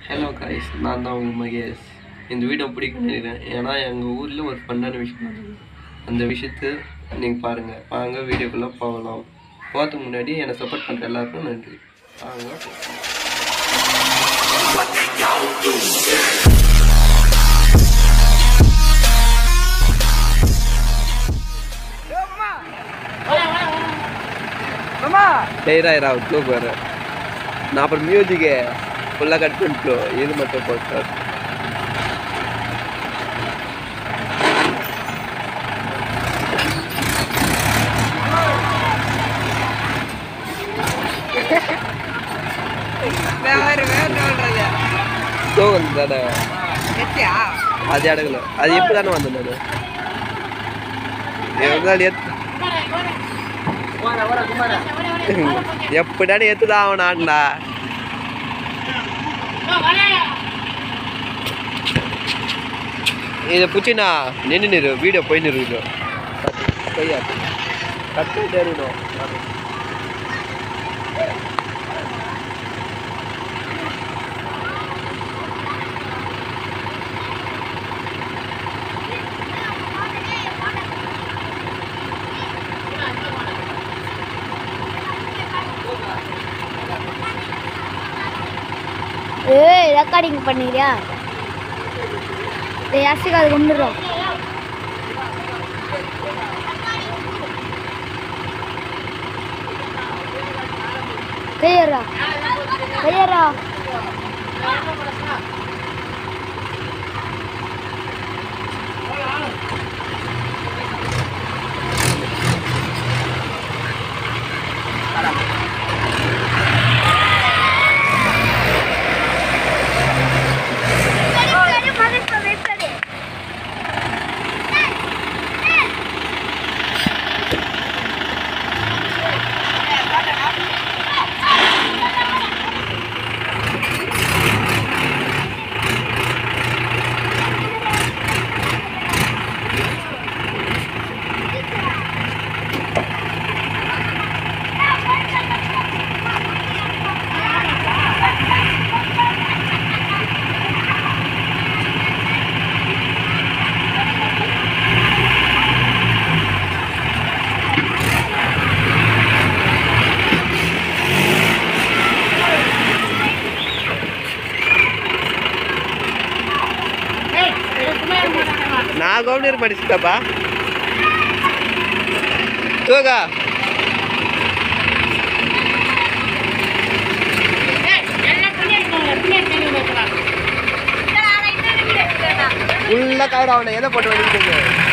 Hello guys நான் தான் உங்கள் மகேஷ் இந்த வீடியோ பிடிக்கும்னு நினைக்கிறேன் ஏன்னா எங்கள் ஊரில் ஒரு ஃபன்னான விஷயம் நடந்தது அந்த விஷயத்தை நீங்கள் பாருங்கள் வாங்க வீடியோக்குள்ளே போகலாம் போகிறதுக்கு முன்னாடி என்னை சப்போர்ட் பண்ணுற எல்லாருக்கும் நன்றி வாங்க போகலாம். டேரா இரா தூக்கு வர நான் அப்புறம் மியூசிக்கு ஃபுல்லாக கட் பண்ணிட்டோம் இது மட்டும் போட்டார் தூக்கம் தானே அது அடங்கல அது எப்படி தானே வந்தேன் நான் எவ்வளோ எத் எப்படிடாடி எத்துதான் அவன் ஆண்டா இதை பிடிச்சிண்ணா நின்று நிறு வீடியோ போயின்னு இருக்குது கையா கட்டு தெரியணும் ஏய் ரெக்கார்டிங் பண்ணிக்கிறியா ஏய் யாசிக்கு அது கொண்டுடுறோம் கையறா கையறா நான் கவுண்டர் படிச்சுட்டப்பா தூக்கா ஃபுல்லாக கவர் ஆகணும் எதை போட்டு வலிக்கிட்டு